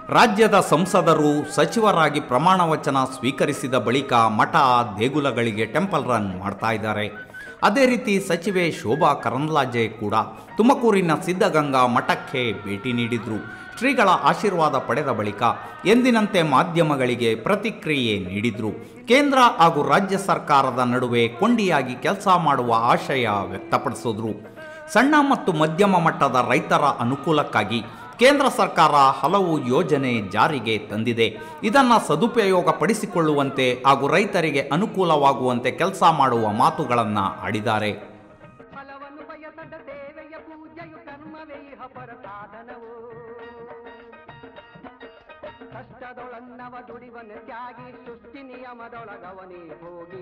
ರಾಜ್ಯದ ಸಂಸದರು ಸಚಿವರಾಗಿ ಪ್ರಮಾಣ ವಚನ ಸ್ವೀಕರಿಸಿದ ಬಳಿಕ ಮಠ ದೇಗುಲಗಳಿಗೆ ಟೆಂಪಲ್ ರನ್ ಮಾಡ್ತಾ ಇದ್ದಾರೆ ಅದೇ ರೀತಿ ಸಚಿವೆ ಶೋಭಾ ಕರಂದ್ಲಾಜೆ ಕೂಡ ತುಮಕೂರಿನ ಸಿದ್ಧಗಂಗಾ ಮಠಕ್ಕೆ ಭೇಟಿ ನೀಡಿದ್ರು ಶ್ರೀಗಳ ಆಶೀರ್ವಾದ ಪಡೆದ ಬಳಿಕ ಎಂದಿನಂತೆ ಮಾಧ್ಯಮಗಳಿಗೆ ಪ್ರತಿಕ್ರಿಯೆ ನೀಡಿದ್ರು ಕೇಂದ್ರ ಹಾಗೂ ರಾಜ್ಯ ಸರ್ಕಾರದ ನಡುವೆ ಕೊಂಡಿಯಾಗಿ ಕೆಲಸ ಮಾಡುವ ಆಶಯ ವ್ಯಕ್ತಪಡಿಸಿದ್ರು ಸಣ್ಣ ಮತ್ತು ಮಧ್ಯಮ ಮಟ್ಟದ ರೈತರ ಅನುಕೂಲಕ್ಕಾಗಿ ಕೇಂದ್ರ ಸರ್ಕಾರ ಹಲವು ಯೋಜನೆ ಜಾರಿಗೆ ತಂದಿದೆ ಇದನ್ನು ಸದುಪಯೋಗ ಪಡಿಸಿಕೊಳ್ಳುವಂತೆ ಹಾಗೂ ರೈತರಿಗೆ ಅನುಕೂಲವಾಗುವಂತೆ ಕೆಲಸ ಮಾಡುವ ಮಾತುಗಳನ್ನು ಆಡಿದ್ದಾರೆ ಫಲವನ್ನು ಬಯಸದ ಸೇವೆಯ ಪೂಜೆಯು ಕರ್ಮವೇ ಇಹ ಪರ ಸಾಧನವು ಕಷ್ಟದೊಳನ್ನವ ದುಡಿವನ ತ್ಯಾಗಿ ಸೃಷ್ಟಿ ನಿಯಮದೊಳಗವನೇ ಹೋಗಿ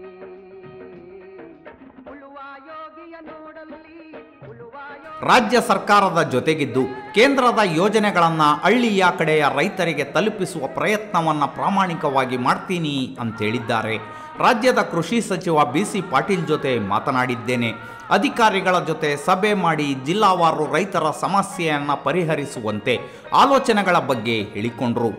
ಉಳುವ ಯೋಗಿಯ ನೋಡಲ್ಲಿ ಉಳುವ ಯೋಗಿ ರಾಜ್ಯ ಸರ್ಕಾರದ ಜೊತೆಗಿದ್ದು ಕೇಂದ್ರದ ಯೋಜನೆಗಳನ್ನು ಹಳ್ಳಿಯ ಕಡೆಯ ರೈತರಿಗೆ ತಲುಪಿಸುವ ಪ್ರಯತ್ನವನ್ನು ಪ್ರಾಮಾಣಿಕವಾಗಿ ಮಾಡ್ತೀನಿ ಅಂತೇಳಿದ್ದಾರೆ ರಾಜ್ಯದ ಕೃಷಿ ಸಚಿವ ಬಿ ಸಿ ಪಾಟೀಲ್ ಜೊತೆ ಮಾತನಾಡಿದ್ದೇನೆ ಅಧಿಕಾರಿಗಳ ಜೊತೆ ಸಭೆ ಮಾಡಿ ಜಿಲ್ಲಾವಾರು ರೈತರ ಸಮಸ್ಯೆಯನ್ನು ಪರಿಹರಿಸುವಂತೆ ಆಲೋಚನೆಗಳ ಬಗ್ಗೆ ಹೇಳಿಕೊಂಡರು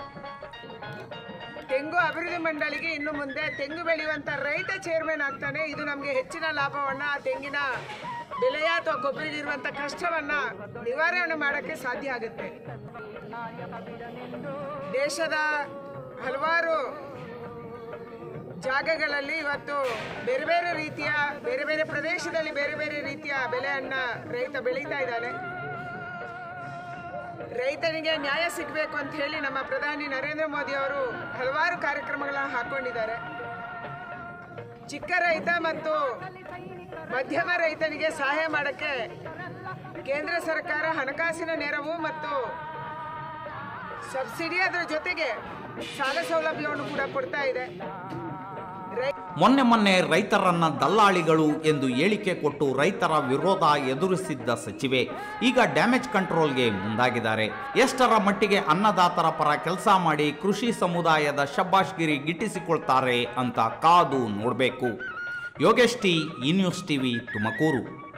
ತೆಂಗು ಅಭಿವೃದ್ಧಿ ಮಂಡಳಿಗೆ ಇನ್ನು ಮುಂದೆ ತೆಂಗು ಬೆಳೆಯುವಂತ ರೈತ ಚೇರ್ಮನ್ ಆಗ್ತಾನೆ ಇದು ನಮಗೆ ಹೆಚ್ಚಿನ ಲಾಭವನ್ನ ಆ ತೆಂಗಿನ ಬೆಲೆಯ ಅಥವಾ ಕೊಬ್ಬರಿಗಿರುವಂತ ಕಷ್ಟವನ್ನ ನಿವಾರಣೆ ಮಾಡಕ್ಕೆ ಸಾಧ್ಯ ಆಗುತ್ತೆ ದೇಶದ ಹಲವಾರು ಜಾಗಗಳಲ್ಲಿ ಇವತ್ತು ಬೇರೆ ಬೇರೆ ರೀತಿಯ ಬೇರೆ ಬೇರೆ ಪ್ರದೇಶದಲ್ಲಿ ಬೇರೆ ಬೇರೆ ರೀತಿಯ ಬೆಳೆಯನ್ನ ರೈತ ಬೆಳೀತಾ ಇದ್ದಾನೆ ರೈತನಿಗೆ ನ್ಯಾಯ ಸಿಗಬೇಕು ಅಂತ ಹೇಳಿ ನಮ್ಮ ಪ್ರಧಾನಿ ನರೇಂದ್ರ ಮೋದಿ ಅವರು ಹಲವಾರು ಕಾರ್ಯಕ್ರಮಗಳನ್ನ ಹಾಕೊಂಡಿದ್ದಾರೆ ಚಿಕ್ಕ ರೈತ ಮತ್ತು ಮಧ್ಯಮ ರೈತನಿಗೆ ಸಹಾಯ ಮಾಡಕ್ಕೆ ಕೇಂದ್ರ ಸರ್ಕಾರ ಹಣಕಾಸಿನ ನೆರವು ಮತ್ತು ಸಬ್ಸಿಡಿ ಅದರ ಜೊತೆಗೆ ಸಾಲ ಸೌಲಭ್ಯವನ್ನು ಕೂಡ ಕೊಡ್ತಾ ಇದೆ ರೈ ಮೊನ್ನೆ ಮೊನ್ನೆ ರೈತರನ್ನ ದಲ್ಲಾಳಿಗಳು ಎಂದು ಹೇಳಿಕೆ ಕೊಟ್ಟು ರೈತರ ವಿರೋಧ ಎದುರಿಸಿದ್ದ ಸಚಿವೆ ಈಗ ಡ್ಯಾಮೇಜ್ ಕಂಟ್ರೋಲ್ಗೆ ಮುಂದಾಗಿದ್ದಾರೆ ಎಷ್ಟರ ಮಟ್ಟಿಗೆ ಅನ್ನದಾತರ ಪರ ಕೆಲಸ ಮಾಡಿ ಕೃಷಿ ಸಮುದಾಯದ ಶಬ್ಬಾಷ್ಗಿರಿ ಗಿಟ್ಟಿಸಿಕೊಳ್ತಾರೆ ಅಂತ ಕಾದು ನೋಡಬೇಕು ಯೋಗೇಶ್ ಟಿ ಈ ನ್ಯೂಸ್ ಟಿವಿ ತುಮಕೂರು